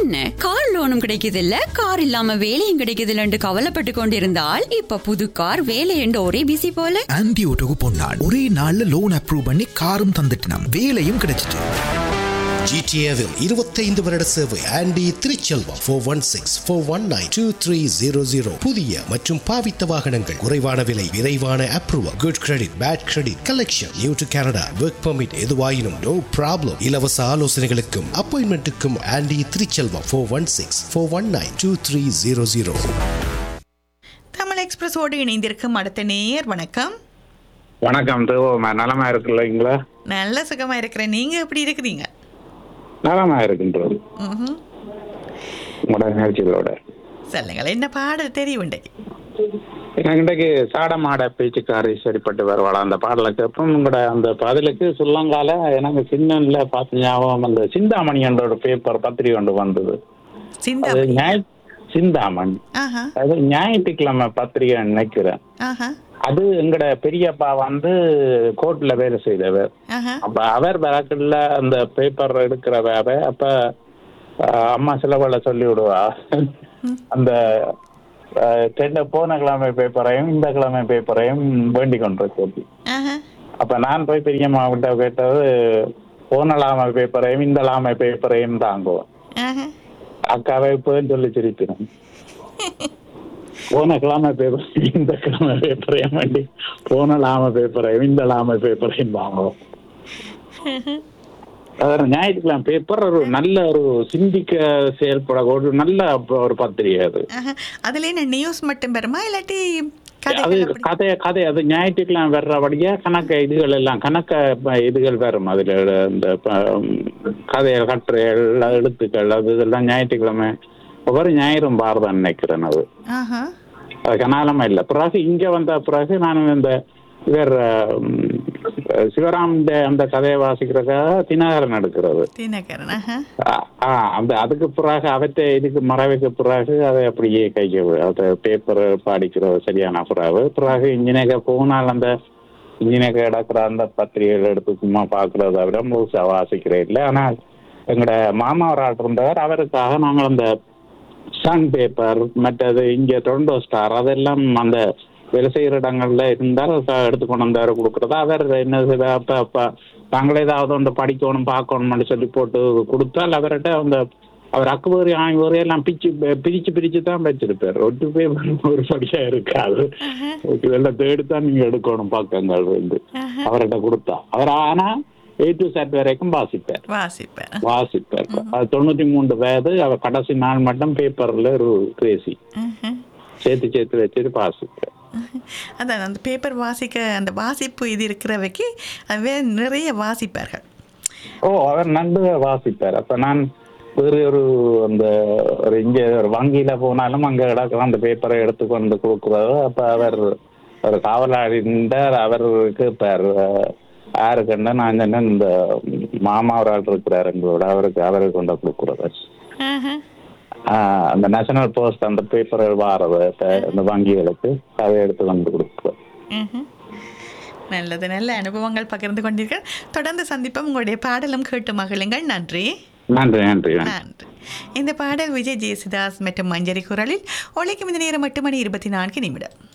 என்ன கார் லோனும் கிடைக்குது இல்ல கார் இல்லாம வேலையும் கிடைக்குது இல்லன்னு கவலைப்பட்டு கொண்டிருந்தால் இப்ப புது கார் வேலை என்று ஒரே பிசி போல ஆன்டி ஓட்டோக்கு பொன்னாள் ஒரே நாள்ல லோன் அப்ரூவ் பண்ணி காரும் தந்துட்டினாம் வேலையும் கிடைச்சிட்டு ஜிடிஏவில் இருபத்தைந்து வருட சேவை Andy Thiruchelvam four one six four one nine two three zero zero புதிய மற்றும் பாவித்த வாகனங்கள் குறைவான விலை விரைவான approval good credit bad credit collection new to Canada work permit எதுவாயினும் நோ ப்ராப்ளம் இலவச ஆலோசனைகளுக்கும் அப்பாயின்மெண்ட்டுக்கும் Andy Thiruchelvam four one six four one nine two three zero zero Tamil எக்ஸ்பிரஸோடு இணைந்திருக்கும் அடுத்த நேர் வணக்கம் வணக்கம் தேவோமா நலமா இருக்குல்லீங்களா நல்ல சுகமா இருக்கிறேன் நீங்க எப்படி இருக்கிறீங்க நலமா இருக்கின்றது ம்ஹும். உங்களோட நிகழ்ச்சிகளோட சொல்லுங்கள் என்ன பாடல் தெரியும் இன்றைக்கு எனக்கு இன்றைக்கு சாட மாட பேச்சுக்காரி சரிப்பட்டு வருவாளா அந்த பாடலை கேட்போம் உங்களோட அந்த பதிலுக்கு சுள்ளங்கால எனக்கு சின்னன்ல பார்த்து ஞாபகம் அந்த சிந்தாமணி என்ற ஒரு பேப்பர் பத்திரிகை ஒன்று வந்தது சிந்தா அது ஞாய் சிந்தாமணி ஆஹா அது ஞாயிற்றுக்கிழமை பத்திரிகை நினைக்கிறேன் ஆஹா அது எங்கட பெரியப்பா வந்து கோர்ட்ல வேலை செய்தவர் ஆஹா அப்ப அவர் வரக்குள்ள அந்த பேப்பர் எடுக்கிறவ அப்ப அஹ், அம்மா சிலவள சொல்லி விடுவா அந்த அஹ், சென்னை போன கிழமை பேப்பரையும் இந்த கிழமை பேப்பரையும் வேண்டிக் கொண்டிருக்கு ஆஹா அப்ப நான் போய் பெரியம்மா கிட்ட கேட்டது போன லாமை பேப்பரையும் இந்த லாமை பேப்பரையும் தாங்குவோம் ஆஹா அக்காவை இப்போன்னு சொல்லி சிரிப்பினேன் போன கிழமை பேப்பர் இந்த கிழமை பேப்பரையும் வேண்டி போன லாம பேப்பரையும் இந்த லாம பேப்பரையும் வாங்குவோம் அதாவது ஞாயிற்றுக்கிழமை பேப்பர் ஒரு நல்ல ஒரு சிந்திக்க செயல்பட ஒரு நல்ல ஒரு பத்திரிகை அது ஆஹா அதுல என்ன நியூஸ் மட்டும் பெறுமா இல்லாட்டி கதை அது கதை கதை அது ஞாயிற்றுக்கிழமை வர்றபடியா கணக்க இதுகள் எல்லாம் கணக்க ப- இதுகள் வரும் அதுல இந்த ப- கதைய கட்டுரைகள் எழுத்துக்கள் அது இதெல்லாம் ஞாயிற்றுக்கிழமை ஒவ்வொரு ஞாயிறும் பாரதம் நினைக்கிறேன் அது ஆஹா அது கனாலமா இல்ல பிறகு இங்க வந்த பிறகு நான் இந்த இவர் ம், சிவராம் அந்த கதையை வாசிக்கிறதுக்காக தினகரன் எடுக்கிறது தினகரன் ஆஹா ஆ, ஆ, அந்த அதுக்கு பிறகு அவற்றை இதுக்கு மறைவுக்கு பிறகு அதை அப்படியே கைக்கு அதை பேப்பர் படிக்கிறது சரியான பிறகு பிறகு இன்ஜினியர் போனால் அந்த இன்ஜினியர் கிடக்கிற அந்த பத்திரிகைகள் எடுத்து சும்மா பார்க்கறத விட முழுசா வாசிக்கிறேன் இல்லை ஆனால் எங்களோட மாமா ஒரு ஆள் இருந்தவர் அவருக்காக நாங்கள் அந்த சன் பேப்பர் மற்றது இங்கே டொரண்டோ ஸ்டார் அதெல்லாம் அந்த வேலை செய்கிற இடங்கள்ல இருந்தால் அதை எடுத்து கொண்டு வந்தாரு கொடுக்குறது அவர் என்ன செய்தா அப்போ அப்போ தாங்களே ஏதாவது ஒன்று படிக்கணும் பார்க்கணும்னு சொல்லி போட்டு கொடுத்தால் அவர்கிட்ட அந்த அவர் அக்குவேரி ஆய்வேரி எல்லாம் பிச்சு பிரிச்சு பிரிச்சு தான் வச்சிருப்பார் ஒட்டு பேப்பர் ஒரு படியா இருக்காது இதெல்லாம் தேடி தான் நீங்க எடுக்கணும் பக்கங்கள் வந்து அவர்கிட்ட கொடுத்தா அவர் ஆனா ஏ டு செட் வரைக்கும் வாசிப்பார் வாசிப்பேன் வாசிப்பார் அது தொண்ணூத்தி மூன்று வயது அவர் கடைசி நாள் மட்டும் பேப்பர்ல ஒரு கிரேசி ஆஹா. சேர்த்து சேர்த்து வச்சுட்டு வாசிப்பார் அதான் அந்த பேப்பர் வாசிக்க அந்த வாசிப்பு இது இருக்கிறவைக்கு அதுவே நிறைய வாசிப்பார்கள் ஓ அவர் நன்கு வாசிப்பார் அப்ப நான் வேறு ஒரு அந்த ஒரு இங்க ஒரு வங்கியில போனாலும் அங்க கிடக்கிற அந்த பேப்பரை எடுத்து கொண்டு கொடுக்குறது அப்ப அவர் ஒரு காவலாளி நின்றார் அவர் கேட்பார் யாருக்குன்னா நான் சொன்னேன் இந்த மாமா ஒரு ஆள் இருக்கிறார் எங்களோட அவருக்கு அவருக்கு கொண்டு கொடுக்குறது ஆஹா. ஆஹ் அந்த நேஷனல் போஸ்ட் அந்த பேப்பர் வாரது அந்த வங்கிகளுக்கு அதை எடுத்து கொண்டு கொடுக்குறது ம்ஹும். நல்லது நல்ல அனுபவங்கள் பகிர்ந்து கொண்டீர்கள் தொடர்ந்து சந்திப்போம் உங்களுடைய பாடலும் கேட்டு மகிழுங்கள் நன்றி நன்றி நன்றி நன்றி நன்றி இந்த பாடல் விஜய் ஜெயசுதாஸ் மற்றும் மஞ்சரி குரலில் ஒழிக்கும் இந்த நேரம் எட்டு மணி இருபத்தி நான்கு நிமிடம்